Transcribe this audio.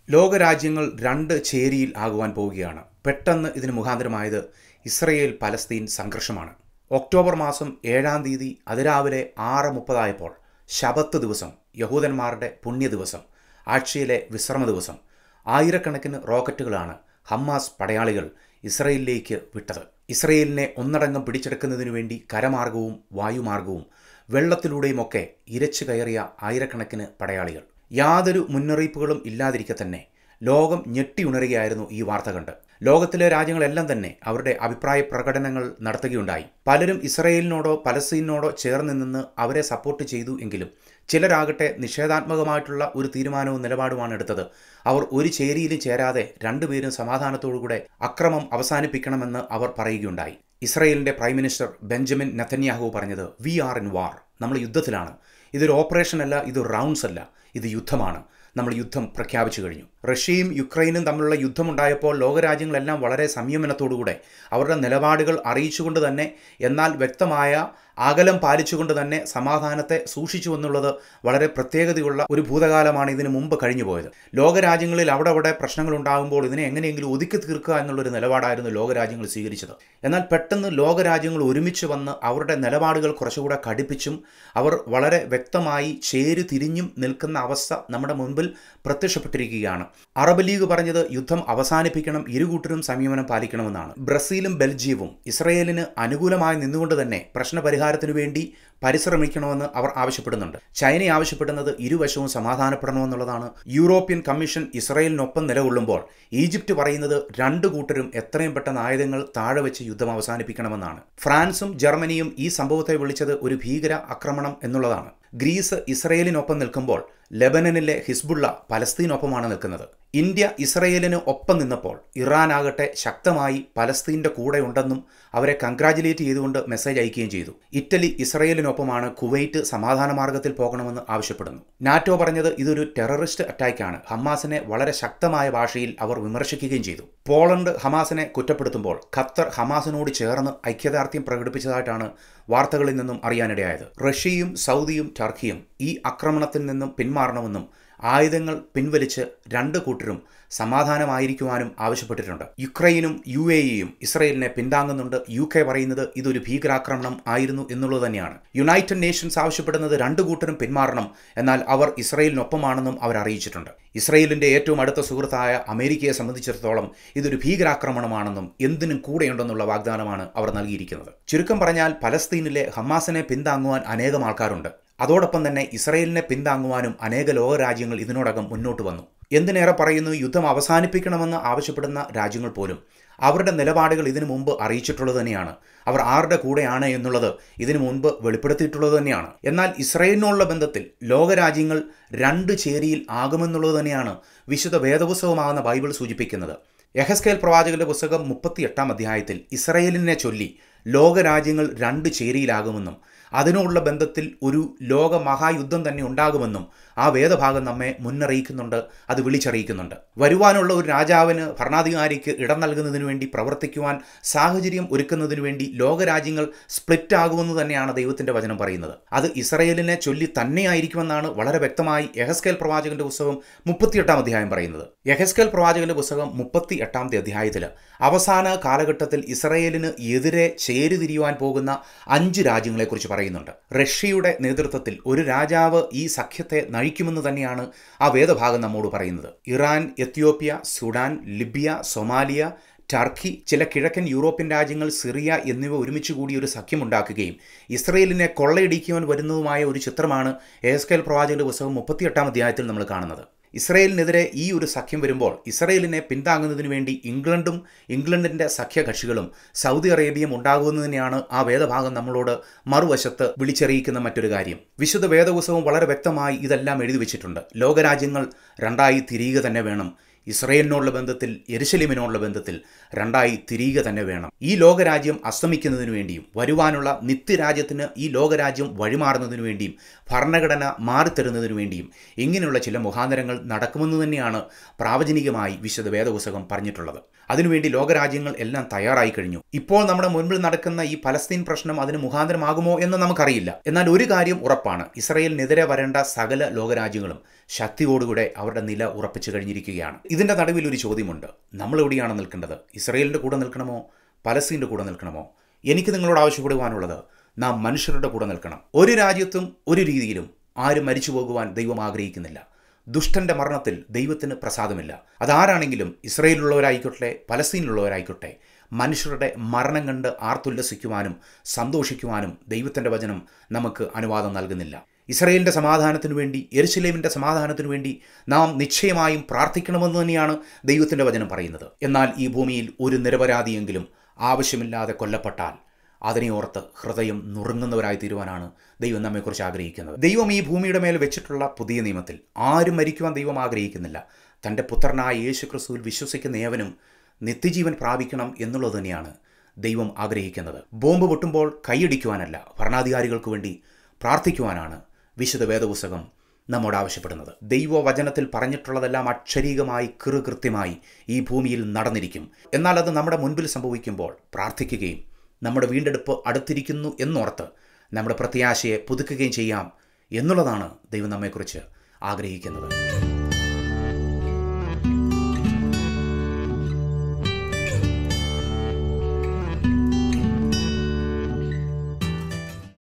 ലോകരാജ്യങ്ങൾ രണ്ട് ചേരിയിൽ ആകുവാൻ പോവുകയാണ് പെട്ടെന്ന് ഇതിന് മുഖാന്തരമായത് ഇസ്രയേൽ പലസ്തീൻ സംഘർഷമാണ് ഒക്ടോബർ മാസം ഏഴാം തീയതി അതിരാവിലെ ആറ് മുപ്പതായപ്പോൾ ശബത്ത് ദിവസം യഹൂദന്മാരുടെ പുണ്യ ദിവസം ആഴ്ചയിലെ വിശ്രമ ദിവസം ആയിരക്കണക്കിന് റോക്കറ്റുകളാണ് ഹമ്മാസ് പടയാളികൾ ഇസ്രയേലിലേക്ക് വിട്ടത് ഇസ്രയേലിനെ ഒന്നടങ്കം പിടിച്ചെടുക്കുന്നതിനു വേണ്ടി കരമാർഗവും വായുമാർഗവും വെള്ളത്തിലൂടെയുമൊക്കെ ഇരച്ചു കയറിയ ആയിരക്കണക്കിന് പടയാളികൾ യാതൊരു മുന്നറിയിപ്പുകളും ഇല്ലാതിരിക്കെ തന്നെ ലോകം ഞെട്ടിയുണരുകയായിരുന്നു ഈ വാർത്ത കണ്ട് ലോകത്തിലെ രാജ്യങ്ങളെല്ലാം തന്നെ അവരുടെ അഭിപ്രായ പ്രകടനങ്ങൾ നടത്തുകയുണ്ടായി പലരും ഇസ്രയേലിനോടോ പലസ്തീനോടോ ചേർന്ന് നിന്ന് അവരെ സപ്പോർട്ട് ചെയ്തു എങ്കിലും ചിലരാകട്ടെ നിഷേധാത്മകമായിട്ടുള്ള ഒരു തീരുമാനവും നിലപാടുമാണ് എടുത്തത് അവർ ഒരു ചേരിയിലും ചേരാതെ രണ്ടുപേരും സമാധാനത്തോടുകൂടെ അക്രമം അവസാനിപ്പിക്കണമെന്ന് അവർ പറയുകയുണ്ടായി ഇസ്രയേലിന്റെ പ്രൈം മിനിസ്റ്റർ ബെഞ്ചമിൻ നെതന്യാഹു പറഞ്ഞത് വി ആർ ഇൻ വാർ നമ്മൾ യുദ്ധത്തിലാണ് ഇതൊരു ഓപ്പറേഷൻ അല്ല ഇത് റൗണ്ട്സ് അല്ല ഇത് യുദ്ധമാണ് നമ്മൾ യുദ്ധം പ്രഖ്യാപിച്ചു കഴിഞ്ഞു റഷ്യയും യുക്രൈനും തമ്മിലുള്ള യുദ്ധമുണ്ടായപ്പോൾ ലോകരാജ്യങ്ങളെല്ലാം വളരെ സംയമനത്തോടുകൂടെ അവരുടെ നിലപാടുകൾ അറിയിച്ചുകൊണ്ട് തന്നെ എന്നാൽ വ്യക്തമായ അകലം പാലിച്ചുകൊണ്ട് തന്നെ സമാധാനത്തെ സൂക്ഷിച്ചു എന്നുള്ളത് വളരെ പ്രത്യേകതയുള്ള ഒരു ഭൂതകാലമാണ് ഇതിനു മുമ്പ് കഴിഞ്ഞു പോയത് ലോകരാജ്യങ്ങളിൽ അവിടെ അവിടെ പ്രശ്നങ്ങൾ ഉണ്ടാകുമ്പോൾ ഇതിനെ എങ്ങനെയെങ്കിലും ഒതുക്കി തീർക്കുക എന്നുള്ളൊരു നിലപാടായിരുന്നു ലോകരാജ്യങ്ങൾ സ്വീകരിച്ചത് എന്നാൽ പെട്ടെന്ന് ലോകരാജ്യങ്ങൾ ഒരുമിച്ച് വന്ന് അവരുടെ നിലപാടുകൾ കുറച്ചുകൂടെ കടുപ്പിച്ചും അവർ വളരെ വ്യക്തമായി ചേരു തിരിഞ്ഞും നിൽക്കുന്ന അവസ്ഥ നമ്മുടെ മുൻപിൽ പ്രത്യക്ഷപ്പെട്ടിരിക്കുകയാണ് അറബ് ലീഗ് പറഞ്ഞത് യുദ്ധം അവസാനിപ്പിക്കണം ഇരുകൂട്ടരും സംയമനം പാലിക്കണമെന്നാണ് ബ്രസീലും ബെൽജിയവും ഇസ്രയേലിന് അനുകൂലമായി നിന്നുകൊണ്ട് തന്നെ പ്രശ്നപരിഹാരത്തിനു വേണ്ടി പരിശ്രമിക്കണമെന്ന് അവർ ആവശ്യപ്പെടുന്നുണ്ട് ചൈന ആവശ്യപ്പെടുന്നത് ഇരുവശവും സമാധാനപ്പെടണമെന്നുള്ളതാണ് യൂറോപ്യൻ കമ്മീഷൻ ഇസ്രയേലിനൊപ്പം നിലകൊള്ളുമ്പോൾ ഈജിപ്റ്റ് പറയുന്നത് രണ്ടു കൂട്ടരും എത്രയും പെട്ടെന്ന് ആയുധങ്ങൾ താഴെ വെച്ച് യുദ്ധം അവസാനിപ്പിക്കണമെന്നാണ് ഫ്രാൻസും ജർമ്മനിയും ഈ സംഭവത്തെ വിളിച്ചത് ഒരു ഭീകര ആക്രമണം എന്നുള്ളതാണ് ഗ്രീസ് ഇസ്രയേലിനൊപ്പം നിൽക്കുമ്പോൾ ലെബനനിലെ ഹിസ്ബുള്ള പലസ്തീനൊപ്പമാണ് നിൽക്കുന്നത് ഇന്ത്യ ഇസ്രയേലിന് ഒപ്പം നിന്നപ്പോൾ ഇറാൻ ആകട്ടെ ശക്തമായി പലസ്തീൻ്റെ കൂടെ ഉണ്ടെന്നും അവരെ കൺഗ്രാജുലേറ്റ് ചെയ്തുകൊണ്ട് മെസ്സേജ് അയക്കുകയും ചെയ്തു ഇറ്റലി ഇസ്രയേലിനൊപ്പമാണ് കുവൈറ്റ് സമാധാന മാർഗത്തിൽ പോകണമെന്ന് ആവശ്യപ്പെടുന്നു നാറ്റോ പറഞ്ഞത് ഇതൊരു ടെററിസ്റ്റ് അറ്റാക്കാണ് ഹമാസിനെ വളരെ ശക്തമായ ഭാഷയിൽ അവർ വിമർശിക്കുകയും ചെയ്തു പോളണ്ട് ഹമാസിനെ കുറ്റപ്പെടുത്തുമ്പോൾ ഖത്തർ ഹമാസിനോട് ചേർന്ന് ഐക്യദാർഢ്യം പ്രകടിപ്പിച്ചതായിട്ടാണ് വാർത്തകളിൽ നിന്നും അറിയാനിടയായത് റഷ്യയും സൗദിയും ടർക്കിയും ഈ ആക്രമണത്തിൽ നിന്നും പിന്മാറണമെന്നും ആയുധങ്ങൾ പിൻവലിച്ച് രണ്ട് കൂട്ടരും സമാധാനമായിരിക്കുവാനും ആവശ്യപ്പെട്ടിട്ടുണ്ട് യുക്രൈനും യു എ ഇയും ഇസ്രയേലിനെ പിന്താങ്ങുന്നുണ്ട് യു കെ പറയുന്നത് ഇതൊരു ഭീകരാക്രമണം ആയിരുന്നു എന്നുള്ളത് തന്നെയാണ് യുണൈറ്റഡ് നേഷൻസ് ആവശ്യപ്പെടുന്നത് രണ്ട് കൂട്ടരും പിന്മാറണം എന്നാൽ അവർ ഇസ്രയേലിനൊപ്പമാണെന്നും അവർ അറിയിച്ചിട്ടുണ്ട് ഇസ്രയേലിന്റെ ഏറ്റവും അടുത്ത സുഹൃത്തായ അമേരിക്കയെ സംബന്ധിച്ചിടത്തോളം ഇതൊരു ഭീകരാക്രമണമാണെന്നും എന്തിനും കൂടെയുണ്ടെന്നുള്ള വാഗ്ദാനമാണ് അവർ നൽകിയിരിക്കുന്നത് ചുരുക്കം പറഞ്ഞാൽ പലസ്തീനിലെ ഹമാസിനെ പിന്താങ്ങുവാൻ അനേകം ആൾക്കാരുണ്ട് അതോടൊപ്പം തന്നെ ഇസ്രയേലിനെ പിന്താങ്ങുവാനും അനേക ലോകരാജ്യങ്ങൾ ഇതിനോടകം മുന്നോട്ട് വന്നു എന്തിനേറെ പറയുന്നു യുദ്ധം അവസാനിപ്പിക്കണമെന്ന് ആവശ്യപ്പെടുന്ന രാജ്യങ്ങൾ പോലും അവരുടെ നിലപാടുകൾ ഇതിനു മുമ്പ് അറിയിച്ചിട്ടുള്ളത് തന്നെയാണ് അവർ ആരുടെ കൂടെയാണ് എന്നുള്ളത് ഇതിനു മുൻപ് വെളിപ്പെടുത്തിയിട്ടുള്ളത് തന്നെയാണ് എന്നാൽ ഇസ്രയേലിനുള്ള ബന്ധത്തിൽ ലോകരാജ്യങ്ങൾ രണ്ട് ചേരിയിൽ ആകുമെന്നുള്ളത് തന്നെയാണ് വിശുദ്ധ വേദപുസ്തകമാകുന്ന ബൈബിൾ സൂചിപ്പിക്കുന്നത് യഹസ്കേൽ പ്രവാചകന്റെ പുസ്തകം മുപ്പത്തി എട്ടാം അധ്യായത്തിൽ ഇസ്രയേലിനെ ചൊല്ലി ലോകരാജ്യങ്ങൾ രണ്ട് ചേരിയിലാകുമെന്നും അതിനോടുള്ള ബന്ധത്തിൽ ഒരു ലോക മഹായുദ്ധം തന്നെ ഉണ്ടാകുമെന്നും ആ വേദഭാഗം നമ്മെ മുന്നറിയിക്കുന്നുണ്ട് അത് വിളിച്ചറിയിക്കുന്നുണ്ട് വരുവാനുള്ള ഒരു രാജാവിന് ഭരണാധികാരിക്ക് ഇടം നൽകുന്നതിന് വേണ്ടി പ്രവർത്തിക്കുവാൻ സാഹചര്യം ഒരുക്കുന്നതിന് വേണ്ടി ലോകരാജ്യങ്ങൾ സ്പ്ലിറ്റ് ആകുമെന്ന് തന്നെയാണ് ദൈവത്തിന്റെ വചനം പറയുന്നത് അത് ഇസ്രയേലിനെ ചൊല്ലി തന്നെയായിരിക്കുമെന്നാണ് വളരെ വ്യക്തമായി യഹസ്കേൽ പ്രവാചകന്റെ പുസ്തകം മുപ്പത്തിയെട്ടാം അധ്യായം പറയുന്നത് യഹസ്കേൽ പ്രവാചകന്റെ പുസ്തകം മുപ്പത്തി എട്ടാമത്തെ അധ്യായത്തിൽ അവസാന കാലഘട്ടത്തിൽ ഇസ്രയേലിന് എതിരെ ചേരുതിരിയുവാൻ പോകുന്ന അഞ്ച് രാജ്യങ്ങളെക്കുറിച്ച് പറയുന്നുണ്ട് റഷ്യയുടെ നേതൃത്വത്തിൽ ഒരു രാജാവ് ഈ സഖ്യത്തെ നയിക്കുമെന്ന് തന്നെയാണ് ആ വേദഭാഗം നമ്മോട് പറയുന്നത് Iran Ethiopia Sudan Libya Somalia Turkey ചില കിഴക്കൻ യൂറോപ്യൻ രാജ്യങ്ങൾ സിറിയ എന്നിവ ഒരുമിച്ച് കൂടി ഒരു സഖ്യമുണ്ടാക്കുകയും ഇസ്രയേലിനെ കൊള്ളയടിക്കുവാൻ വരുന്നതുമായ ഒരു ചിത്രമാണ് എസ്കേൽ പ്രവാചകന്റെ പുസ്തകം മുപ്പത്തിയെട്ടാം അധ്യായത്തിൽ നമ്മൾ കാണുന്നത് ഇസ്രയേലിനെതിരെ ഈ ഒരു സഖ്യം വരുമ്പോൾ ഇസ്രയേലിനെ പിന്താങ്ങുന്നതിന് വേണ്ടി ഇംഗ്ലണ്ടും ഇംഗ്ലണ്ടിൻ്റെ സഖ്യകക്ഷികളും സൗദി അറേബ്യയും ഉണ്ടാകുമെന്ന് തന്നെയാണ് ആ വേദഭാഗം നമ്മളോട് മറുവശത്ത് വിളിച്ചറിയിക്കുന്ന മറ്റൊരു കാര്യം വിശുദ്ധ വേദപുസ്തകം വളരെ വ്യക്തമായി ഇതെല്ലാം എഴുതി വെച്ചിട്ടുണ്ട് ലോകരാജ്യങ്ങൾ രണ്ടായി തിരിയുക തന്നെ വേണം ഇസ്രയേലിനോടുള്ള ബന്ധത്തിൽ എരുശലിമിനോടുള്ള ബന്ധത്തിൽ രണ്ടായി തിരിയുക തന്നെ വേണം ഈ ലോകരാജ്യം അസ്തമിക്കുന്നതിനു വേണ്ടിയും വരുവാനുള്ള നിത്യരാജ്യത്തിന് ഈ ലോകരാജ്യം വഴിമാറുന്നതിനു വേണ്ടിയും ഭരണഘടന മാറിത്തരുന്നതിനു വേണ്ടിയും ഇങ്ങനെയുള്ള ചില മുഖാന്തരങ്ങൾ നടക്കുമെന്ന് തന്നെയാണ് പ്രാവചനികമായി വിശുദ്ധ വേദപുസ്തകം പറഞ്ഞിട്ടുള്ളത് അതിനുവേണ്ടി ലോകരാജ്യങ്ങൾ എല്ലാം തയ്യാറായി കഴിഞ്ഞു ഇപ്പോൾ നമ്മുടെ മുൻപിൽ നടക്കുന്ന ഈ പലസ്തീൻ പ്രശ്നം അതിന് മുഖാന്തരമാകുമോ എന്ന് നമുക്കറിയില്ല എന്നാൽ ഒരു കാര്യം ഉറപ്പാണ് ഇസ്രയേലിനെതിരെ വരേണ്ട സകല ലോകരാജ്യങ്ങളും ശക്തിയോടുകൂടെ അവരുടെ നില ഉറപ്പിച്ചു കഴിഞ്ഞിരിക്കുകയാണ് ഇതിൻ്റെ നടുവിൽ ഒരു ചോദ്യമുണ്ട് നമ്മൾ എവിടെയാണ് നിൽക്കേണ്ടത് ഇസ്രയേലിൻ്റെ കൂടെ നിൽക്കണമോ പലസ്തീൻ്റെ കൂടെ നിൽക്കണമോ എനിക്ക് നിങ്ങളോട് ആവശ്യപ്പെടുവാനുള്ളത് നാം മനുഷ്യരുടെ കൂടെ നിൽക്കണം ഒരു രാജ്യത്തും ഒരു രീതിയിലും ആരും മരിച്ചു പോകുവാൻ ദൈവം ആഗ്രഹിക്കുന്നില്ല ദുഷ്ടന്റെ മരണത്തിൽ ദൈവത്തിന് പ്രസാദമില്ല അതാരാണെങ്കിലും ഇസ്രയേലിലുള്ളവരായിക്കോട്ടെ പലസ്തീനിലുള്ളവരായിക്കോട്ടെ മനുഷ്യരുടെ മരണം കണ്ട് ആർത്തുല്ലസിക്കുവാനും സന്തോഷിക്കുവാനും ദൈവത്തിൻ്റെ വചനം നമുക്ക് അനുവാദം നൽകുന്നില്ല ഇസ്രയേലിൻ്റെ സമാധാനത്തിനു വേണ്ടി എരുസലേമിൻ്റെ സമാധാനത്തിനു വേണ്ടി നാം നിശ്ചയമായും പ്രാർത്ഥിക്കണമെന്ന് തന്നെയാണ് ദൈവത്തിൻ്റെ വചനം പറയുന്നത് എന്നാൽ ഈ ഭൂമിയിൽ ഒരു നിരപരാധിയെങ്കിലും ആവശ്യമില്ലാതെ കൊല്ലപ്പെട്ടാൽ അതിനെ ഓർത്ത് ഹൃദയം നുറുങ്ങുന്നവരായി തീരുവാനാണ് ദൈവം നമ്മെക്കുറിച്ച് ആഗ്രഹിക്കുന്നത് ദൈവം ഈ ഭൂമിയുടെ മേൽ വെച്ചിട്ടുള്ള പുതിയ നിയമത്തിൽ ആരും മരിക്കുവാൻ ദൈവം ആഗ്രഹിക്കുന്നില്ല തൻ്റെ പുത്രനായ യേശു ക്രിസ്തുവിൽ വിശ്വസിക്കുന്ന ഏവനും നിത്യജീവൻ പ്രാപിക്കണം എന്നുള്ളത് തന്നെയാണ് ദൈവം ആഗ്രഹിക്കുന്നത് ബോംബ് പൊട്ടുമ്പോൾ കൈയടിക്കുവാനല്ല ഭരണാധികാരികൾക്ക് വേണ്ടി പ്രാർത്ഥിക്കുവാനാണ് വിശുദ്ധ വേദപുസ്തകം നമ്മോട് ആവശ്യപ്പെടുന്നത് ദൈവവചനത്തിൽ പറഞ്ഞിട്ടുള്ളതെല്ലാം അക്ഷരീകമായി കൃത്യമായി ഈ ഭൂമിയിൽ നടന്നിരിക്കും എന്നാൽ അത് നമ്മുടെ മുൻപിൽ സംഭവിക്കുമ്പോൾ പ്രാർത്ഥിക്കുകയും നമ്മുടെ വീണ്ടെടുപ്പ് അടുത്തിരിക്കുന്നു എന്നോർത്ത് നമ്മുടെ പ്രത്യാശയെ പുതുക്കുകയും ചെയ്യാം എന്നുള്ളതാണ് ദൈവം നമ്മെക്കുറിച്ച് ആഗ്രഹിക്കുന്നത്